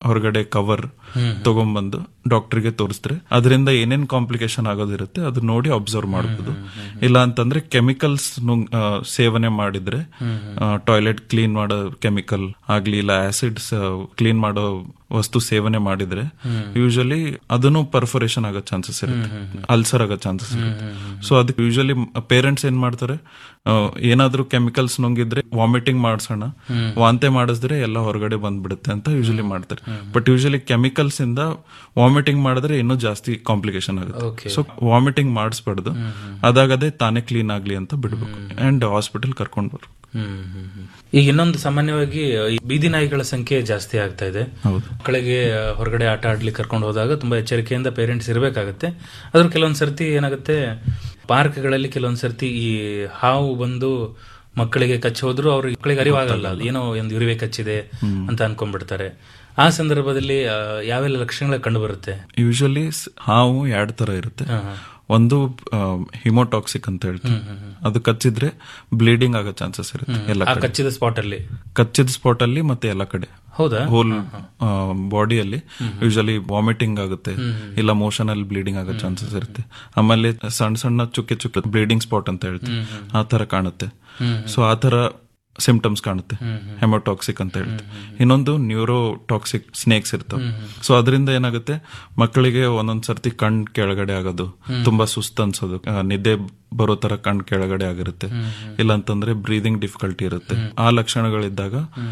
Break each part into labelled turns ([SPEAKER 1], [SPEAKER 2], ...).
[SPEAKER 1] ಹೊರಗಡೆ ಕವರ್ ತಗೊಂಡ್ಬಂದು ಡಾಕ್ಟರ್ಗೆ ತೋರಿಸಿದ್ರೆ ಅದರಿಂದ ಏನೇನ್ ಕಾಂಪ್ಲಿಕೇಶನ್ ಆಗೋದಿರುತ್ತೆ ಅದು ನೋಡಿ ಅಬ್ಸರ್ವ್ ಮಾಡಬಹುದು ಇಲ್ಲ ಅಂತಂದ್ರೆ ಕೆಮಿಕಲ್ಸ್ ಸೇವನೆ ಮಾಡಿದ್ರೆ ಟಾಯ್ಲೆಟ್ ಕ್ಲೀನ್ ಮಾಡೋ ಕೆಮಿಕಲ್ ಆಗ್ಲಿ ಇಲ್ಲ ಆಸಿಡ್ಸ್ ಕ್ಲೀನ್ ಮಾಡೋ ವಸ್ತು ಸೇವನೆ ಮಾಡಿದ್ರೆ ಯೂಶಲಿ ಅದನ್ನು ಪರ್ಫೊರೇಷನ್ ಆಗೋ ಚಾನ್ಸಸ್ ಇರುತ್ತೆ ಅಲ್ಸರ್ ಆಗೋ ಚಾನ್ಸಸ್ ಇರುತ್ತೆ ಸೊ ಅದಕ್ಕೆ ಯೂಶಲಿ ಪೇರೆಂಟ್ಸ್ ಏನ್ ಮಾಡ್ತಾರೆ ಆ, ಏನಾದ್ರೂ ಕೆಮಿಕಲ್ಸ್ ನುಂಗಿದ್ರೆ ವಾಮಿಟಿಂಗ್ ಮಾಡ್ಸೋಣ ವಾಂತಿ ಮಾಡಿಸಿದ್ರೆ ಎಲ್ಲ ಹೊರಗಡೆ ಬಂದ್ಬಿಡುತ್ತೆ ಅಂತ ಯೂಶಲಿ ಮಾಡ್ತಾರೆ ಬಟ್ ಯೂಶಲಿ ಕೆಮಿಕಲ್ಸ್ ಇಂದ ವಾಮಿಟಿಂಗ್ ಮಾಡಿದ್ರೆ ಇನ್ನೂ ಜಾಸ್ತಿ ಕಾಂಪ್ಲಿಕೇಶನ್ ಆಗುತ್ತೆ ಸೊ ವಾಮಿಟಿಂಗ್ ಮಾಡಿಸ್ಬಾರ್ದು ಅದಾಗದೆ ತಾನೇ ಕ್ಲೀನ್ ಆಗ್ಲಿ ಅಂತ ಬಿಡ್ಬೇಕು ಅಂಡ್ ಹಾಸ್ಪಿಟಲ್ ಕರ್ಕೊಂಡು ಬರ್ಬೇಕು
[SPEAKER 2] ಹ್ಮ್, ಹ್ಮ್, ಹ್ಮ್. ಈಗ ಇನ್ನೊಂದು ಸಾಮಾನ್ಯವಾಗಿ ಈ ಬೀದಿ ನಾಯಿಗಳ ಸಂಖ್ಯೆ ಜಾಸ್ತಿ ಆಗ್ತಾ ಇದೆ
[SPEAKER 1] ಹೌದು
[SPEAKER 2] ಮಕ್ಕಳಿಗೆ ಆ, ಹೊರಗಡೆ ಆಟ ಆಡ್ಲಿಕ್ಕೆ ಕರ್ಕೊಂಡು ಹೋದಾಗ ತುಂಬಾ ಎಚ್ಚರಿಕೆಯಿಂದ ಪೇರೆಂಟ್ಸ್ ಇರಬೇಕಾಗತ್ತೆ ಅದ್ರ ಕೆಲವೊಂದ್ ಸರ್ತಿ ಏನಾಗುತ್ತೆ ಪಾರ್ಕ್ಗಳಲ್ಲಿ ಕೆಲವೊಂದ್ ಸರ್ತಿ ಈ ಹಾವು ಬಂದು ಮಕ್ಕಳಿಗೆ ಕಚ್ಚಿ ಹೋದ್ರು ಅವ್ರಿಗೆ ಮಕ್ಕಳಿಗೆ ಅರಿವಾಗಲ್ಲ ಅದು ಏನೋ ಒಂದು ಇರುವೆ ಕಚ್ಚಿದೆ ಅಂತ ಅನ್ಕೊಂಡ್ಬಿಡ್ತಾರೆ ಆ ಸಂದರ್ಭದಲ್ಲಿ ಆ, ಯಾವೆಲ್ಲ ಲಕ್ಷಣಗಳು ಕಂಡು ಬರುತ್ತೆ
[SPEAKER 1] ಯೂಶಲಿ ಹಾವು ಎರಡ್ ತರ ಇರುತ್ತೆ ಒಂದು ಹಿಮೋಟಾಕ್ಸಿಕ್ ಅಂತ ಹೇಳ್ತೀವಿ ಅದು ಕಚ್ಚಿದ್ರೆ ಬ್ಲೀಡಿಂಗ್ ಆಗೋ ಚಾನ್ಸಸ್ ಇರುತ್ತೆ ಎಲ್ಲ
[SPEAKER 2] ಆ
[SPEAKER 1] ಕಡೆ
[SPEAKER 2] ಕಚ್ಚಿದ ಸ್ಪಾಟ್ ಅಲ್ಲಿ
[SPEAKER 1] ಕಚ್ಚಿದ ಸ್ಪಾಟ್ ಅಲ್ಲಿ ಮತ್ತೆ ಎಲ್ಲ ಕಡೆ
[SPEAKER 2] ಹೌದಾ
[SPEAKER 1] ಹೋಲ್ ಬಾಡಿಯಲ್ಲಿ ಯೂಶಲಿ ವಾಮಿಟಿಂಗ್ ಆಗುತ್ತೆ ಇಲ್ಲ ಮೋಷನ್ ಅಲ್ಲಿ ಬ್ಲೀಡಿಂಗ್ ಆಗೋ ಚಾನ್ಸಸ್ ಇರುತ್ತೆ ಆಮೇಲೆ ಸಣ್ಣ ಸಣ್ಣ ಚುಕ್ಕೆ ಚುಕ್ಕೆ ಬ್ಲೀಡಿಂಗ್ ಸ್ಪಾಟ್ ಅಂತ ಹೇಳ್ತೀವಿ ಆ ತರ ಕಾಣುತ್ತೆ ಸೊ ಆ ತರ ಸಿಂಪ್ಟಮ್ಸ್ ಕಾಣುತ್ತೆ ಹೆಮೋಟಾಕ್ಸಿಕ್ ಅಂತ ಹೇಳ್ತೀವಿ ಇನ್ನೊಂದು ನ್ಯೂರೋಟಾಕ್ಸಿಕ್ ಸ್ನೇಕ್ಸ್ ಇರ್ತವೆ ಸೊ ಅದರಿಂದ ಏನಾಗುತ್ತೆ ಮಕ್ಕಳಿಗೆ ಒಂದೊಂದ್ ಸರ್ತಿ ಕಣ್ ಕೆಳಗಡೆ ಆಗೋದು ತುಂಬಾ ಸುಸ್ತು ಅನ್ಸೋದು ಆ, ನಿದ್ದೆ ಬರೋ ತರ ಕಣ್ ಕೆಳಗಡೆ ಆಗಿರುತ್ತೆ ಇಲ್ಲ ಅಂತಂದ್ರೆ ಬ್ರೀದಿಂಗ್ ಡಿಫಿಕಲ್ಟಿ ಇರುತ್ತೆ ಆ ಲಕ್ಷಣಗಳಿದ್ದಾಗ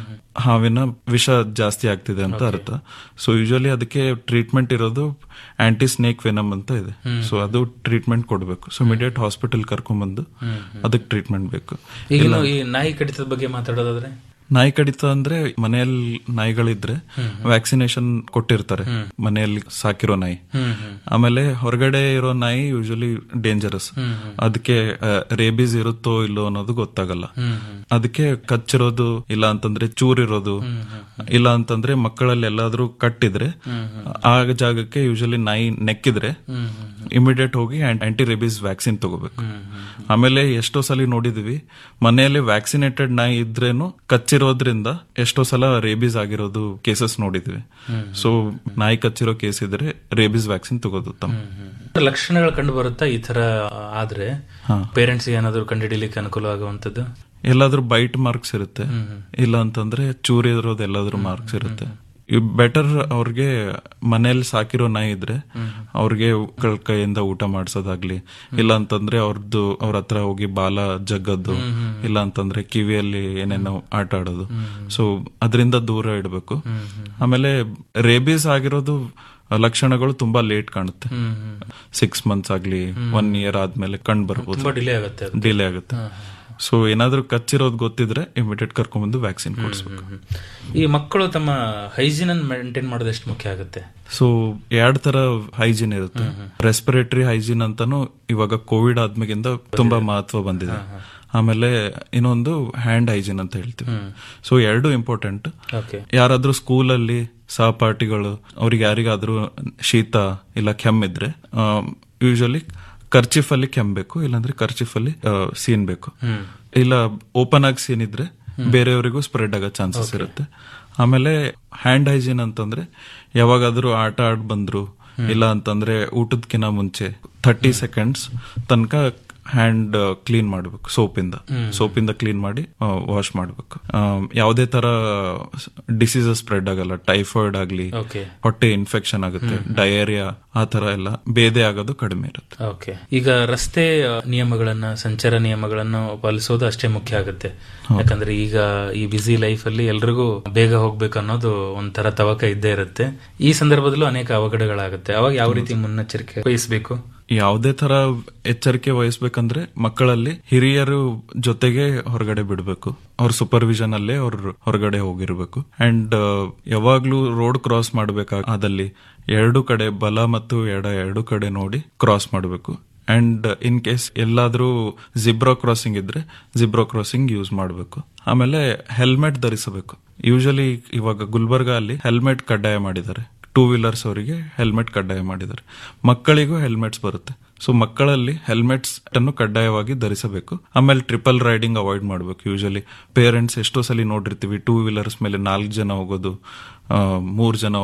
[SPEAKER 1] ಹಾವಿನ ವಿಷ ಜಾಸ್ತಿ ಆಗ್ತಿದೆ ಅಂತ ಅರ್ಥ ಸೊ ಯೂಶಲಿ ಅದಕ್ಕೆ ಟ್ರೀಟ್ಮೆಂಟ್ ಇರೋದು ಆಂಟಿ ಸ್ನೇಕ್ ವೆನಮ್ ಅಂತ ಇದೆ ಸೊ ಅದು ಟ್ರೀಟ್ಮೆಂಟ್ ಕೊಡಬೇಕು ಸೊ ಇಮಿಡಿಯೇಟ್ ಹಾಸ್ಪಿಟಲ್ ಕರ್ಕೊಂಡ್ಬಂದು ಅದಕ್ಕೆ ಟ್ರೀಟ್ಮೆಂಟ್ ಬೇಕು
[SPEAKER 2] ಈಗ ಇನ್ನು ಈ ನಾಯಿ ಕಡಿತದ ಬಗ್ಗೆ ಮಾತಾಡೋದಾದ್ರೆ
[SPEAKER 1] ನಾಯಿ ಕಡಿತ ಅಂದ್ರೆ ಮನೆಯಲ್ಲಿ ನಾಯಿಗಳಿದ್ರೆ ವ್ಯಾಕ್ಸಿನೇಷನ್ ಕೊಟ್ಟಿರ್ತಾರೆ ಮನೆಯಲ್ಲಿ ಸಾಕಿರೋ ನಾಯಿ ಆಮೇಲೆ ಹೊರಗಡೆ ಇರೋ ನಾಯಿ ಯೂಶಲಿ ಡೇಂಜರಸ್ ಅದಕ್ಕೆ ರೇಬೀಸ್ ಇರುತ್ತೋ ಇಲ್ಲೋ ಅನ್ನೋದು ಗೊತ್ತಾಗಲ್ಲ ಅದಕ್ಕೆ ಕಚ್ಚಿರೋದು ಇಲ್ಲ ಅಂತಂದ್ರೆ ಚೂರಿರೋದು ಇಲ್ಲ ಅಂತಂದ್ರೆ ಮಕ್ಕಳಲ್ಲಿ ಎಲ್ಲಾದ್ರೂ ಕಟ್ಟಿದ್ರೆ ಆ ಜಾಗಕ್ಕೆ ಯೂಶಲಿ ನಾಯಿ ನೆಕ್ಕಿದ್ರೆ ಇಮಿಡಿಯೇಟ್ ಹೋಗಿ ಆಂಟಿ ರೇಬೀಸ್ ವ್ಯಾಕ್ಸಿನ್ ತಗೋಬೇಕು ಆಮೇಲೆ ಎಷ್ಟೋ ಸಲ ನೋಡಿದೀವಿ ಮನೆಯಲ್ಲಿ ವ್ಯಾಕ್ಸಿನೇಟೆಡ್ ನಾಯಿ ಇದ್ರೇನು ಕಚ್ಚಿರೋದ್ರಿಂದ ಎಷ್ಟೋ ಸಲ ರೇಬೀಸ್ ಆಗಿರೋದು ಕೇಸಸ್ ನೋಡಿದ್ವಿ ಸೊ ನಾಯಿ ಕಚ್ಚಿರೋ ಕೇಸ್ ಇದ್ರೆ ರೇಬೀಸ್ ವ್ಯಾಕ್ಸಿನ್ ತಗೋದು ತಮ್ಮ
[SPEAKER 2] ಲಕ್ಷಣಗಳು ಕಂಡು ಬರುತ್ತಾ ಈ ತರ ಆದ್ರೆ ಪೇರೆಂಟ್ಸ್ ಏನಾದ್ರು ಕಂಡುಹಿಡಿಲಿಕ್ಕೆ ಅನುಕೂಲ ಆಗುವಂತದ್ದು
[SPEAKER 1] ಎಲ್ಲಾದ್ರೂ ಬೈಟ್ ಮಾರ್ಕ್ಸ್ ಇರುತ್ತೆ ಇಲ್ಲ ಅಂತಂದ್ರೆ ಚೂರಿ ಇರೋದು ಎಲ್ಲಾದ್ರೂ ಮಾರ್ಕ್ಸ್ ಇರುತ್ತೆ ಬೆಟರ್ ಅವ್ರಿಗೆ ಮನೇಲಿ ಸಾಕಿರೋ ನಾಯಿ ಇದ್ರೆ ಅವ್ರಿಗೆ ಮಕ್ಕಳ ಕೈಯಿಂದ ಊಟ ಮಾಡ್ಸೋದಾಗ್ಲಿ ಇಲ್ಲ ಅಂತಂದ್ರೆ ಅವ್ರದ್ದು ಅವ್ರ ಹತ್ರ ಹೋಗಿ ಬಾಲ ಜಗ್ಗದ್ದು ಇಲ್ಲ ಅಂತಂದ್ರೆ ಕಿವಿಯಲ್ಲಿ ಏನೇನೋ ಆಟ ಆಡೋದು ಸೊ ಅದರಿಂದ ದೂರ ಇಡಬೇಕು ಆಮೇಲೆ ರೇಬೀಸ್ ಆಗಿರೋದು ಲಕ್ಷಣಗಳು ತುಂಬಾ ಲೇಟ್ ಕಾಣುತ್ತೆ ಸಿಕ್ಸ್ ಮಂತ್ಸ್ ಆಗ್ಲಿ ಒನ್ ಇಯರ್ ಆದ್ಮೇಲೆ ಕಂಡು ಬರ್ಬೋದು
[SPEAKER 2] ತುಂಬಾ ಡಿಲೇ ಆಗುತ್ತೆ ಅದು
[SPEAKER 1] ಡಿಲೇ ಆಗುತ್ತೆ ಸೊ ಏನಾದ್ರೂ ಕಚ್ಚಿರೋದು ಗೊತ್ತಿದ್ರೆ ಇಮಿಡಿಯೇಟ್ ಕರ್ಕೊಂಡ್ಬಂದು ವ್ಯಾಕ್ಸಿನ್ ಕೊಡಿಸ್ಬೇಕು
[SPEAKER 2] ಈ ಮಕ್ಕಳು ತಮ್ಮ ಹೈಜೀನ್ ಅನ್ನು ಮೇಂಟೈನ್ ಮಾಡೋದು ಎಷ್ಟು ಮುಖ್ಯ ಆಗುತ್ತೆ
[SPEAKER 1] ಸೊ ಎರಡ್ ತರ ಹೈಜೀನ್ ಇರುತ್ತೆ ರೆಸ್ಪಿರೇಟರಿ ಹೈಜೀನ್ ಅಂತಾನು ಇವಾಗ ಕೋವಿಡ್ ಆದ್ಮೇಗಿಂದ ತುಂಬಾ ಮಹತ್ವ ಬಂದಿದೆ ಆಮೇಲೆ ಇನ್ನೊಂದು ಹ್ಯಾಂಡ್ ಹೈಜೀನ್ ಅಂತ ಹೇಳ್ತೀವಿ ಸೊ ಎರಡು ಇಂಪಾರ್ಟೆಂಟ್
[SPEAKER 2] ಓಕೆ
[SPEAKER 1] ಯಾರಾದ್ರೂ ಸ್ಕೂಲಲ್ಲಿ ಸಹಪಾಠಿಗಳು ಅವ್ರಿಗೆ ಯಾರಿಗಾದ್ರೂ ಶೀತ ಇಲ್ಲ ಕೆಮ್ಮಿದ್ರೆ ಯೂಶಲಿ ಕರ್ಚಿಫ್ ಅಲ್ಲಿ ಕೆಮ್ಮಬೇಕು ಇಲ್ಲಾಂದ್ರೆ ಕರ್ಚಿಫ್ ಅಲ್ಲಿ ಸೀನ್ಬೇಕು ಇಲ್ಲ ಓಪನ್ ಆಗಿ ಸೀನಿದ್ರೆ ಬೇರೆಯವರಿಗೂ ಸ್ಪ್ರೆಡ್ ಆಗೋ ಚಾನ್ಸಸ್ ಇರುತ್ತೆ ಆಮೇಲೆ ಹ್ಯಾಂಡ್ ಹೈಜೀನ್ ಅಂತಂದ್ರೆ ಯಾವಾಗಾದ್ರೂ ಆಟ ಆಡ್ ಬಂದ್ರು ಇಲ್ಲ ಅಂತಂದ್ರೆ ಊಟದಕ್ಕಿಂತ ಮುಂಚೆ ಥರ್ಟಿ ಸೆಕೆಂಡ್ಸ್ ತನಕ ಹ್ಯಾಂಡ್ ಕ್ಲೀನ್ ಮಾಡಬೇಕು ಸೋಪಿಂದ ಸೋಪಿಂದ ಕ್ಲೀನ್ ಮಾಡಿ ವಾಶ್ ಮಾಡಬೇಕು ಯಾವುದೇ ತರ ಡಿಸೀಸಸ್ ಸ್ಪ್ರೆಡ್ ಆಗಲ್ಲ ಟೈಫಾಯ್ಡ್ ಆಗ್ಲಿ
[SPEAKER 2] ಓಕೆ
[SPEAKER 1] ಹೊಟ್ಟೆ ಇನ್ಫೆಕ್ಷನ್ ಆಗುತ್ತೆ ಡಯೇರಿಯಾ ಆ ತರ ಎಲ್ಲ ಬೇದೆ ಆಗೋದು ಕಡಿಮೆ ಇರುತ್ತೆ
[SPEAKER 2] ಓಕೆ ಈಗ ರಸ್ತೆ ಆ, ನಿಯಮಗಳನ್ನ ಸಂಚಾರ ನಿಯಮಗಳನ್ನು ಪಾಲಿಸೋದು ಅಷ್ಟೇ ಮುಖ್ಯ ಆಗುತ್ತೆ ಯಾಕಂದ್ರೆ ಈಗ ಈ ಬಿಸಿ ಲೈಫ್ ಅಲ್ಲಿ ಎಲ್ರಿಗೂ ಬೇಗ ಹೋಗ್ಬೇಕು ಅನ್ನೋದು ಒಂಥರ ತವಕ ಇದ್ದೇ ಇರುತ್ತೆ ಈ ಸಂದರ್ಭದಲ್ಲೂ ಅನೇಕ ಅವಘಡಗಳಾಗುತ್ತೆ ಅವಾಗ ಯಾವ ರೀತಿ ಮುನ್ನೆಚ್ಚರಿಕೆ ವಹಿಸಬೇಕು
[SPEAKER 1] ಯಾವುದೇ ತರ ಎಚ್ಚರಿಕೆ ವಹಿಸ್ಬೇಕಂದ್ರೆ ಮಕ್ಕಳಲ್ಲಿ ಹಿರಿಯರು ಜೊತೆಗೆ ಹೊರಗಡೆ ಬಿಡಬೇಕು ಅವ್ರ ಸೂಪರ್ವಿಷನ್ ಅಲ್ಲೇ ಅವ್ರ ಹೊರಗಡೆ ಹೋಗಿರ್ಬೇಕು ಅಂಡ್ ಯಾವಾಗ್ಲೂ ರೋಡ್ ಕ್ರಾಸ್ ಮಾಡ್ಬೇಕಾ ಅದಲ್ಲಿ ಎರಡು ಕಡೆ ಬಲ ಮತ್ತು ಎಡ ಎರಡು ಕಡೆ ನೋಡಿ ಕ್ರಾಸ್ ಮಾಡಬೇಕು ಅಂಡ್ ಇನ್ ಕೇಸ್ ಎಲ್ಲಾದ್ರೂ ಜಿಬ್ರಾ ಕ್ರಾಸಿಂಗ್ ಇದ್ರೆ ಜಿಬ್ರಾ ಕ್ರಾಸಿಂಗ್ ಯೂಸ್ ಮಾಡಬೇಕು ಆಮೇಲೆ ಹೆಲ್ಮೆಟ್ ಧರಿಸಬೇಕು ಯೂಶಲಿ ಇವಾಗ ಗುಲ್ಬರ್ಗ ಅಲ್ಲಿ ಹೆಲ್ಮೆಟ್ ಕಡ್ಡಾಯ ಮಾಡಿದ್ದಾರೆ ಟೂ ವೀಲರ್ಸ್ ಅವರಿಗೆ ಹೆಲ್ಮೆಟ್ ಕಡ್ಡಾಯ ಮಾಡಿದ್ದಾರೆ ಮಕ್ಕಳಿಗೂ ಹೆಲ್ಮೆಟ್ಸ್ ಬರುತ್ತೆ ಸೊ ಮಕ್ಕಳಲ್ಲಿ ಹೆಲ್ಮೆಟ್ಸ್ ಅನ್ನು ಕಡ್ಡಾಯವಾಗಿ ಧರಿಸಬೇಕು ಆಮೇಲೆ ಟ್ರಿಪಲ್ ರೈಡಿಂಗ್ ಅವಾಯ್ಡ್ ಮಾಡಬೇಕು ಯೂಶಲಿ ಪೇರೆಂಟ್ಸ್ ಎಷ್ಟೋ ಸಲ ನೋಡಿರ್ತೀವಿ ಟೂ ವೀಲರ್ಸ್ ಮೇಲೆ ನಾಲ್ಕು ಜನ ಹೋಗೋದು ಆ, ಮೂರ್ ಜನ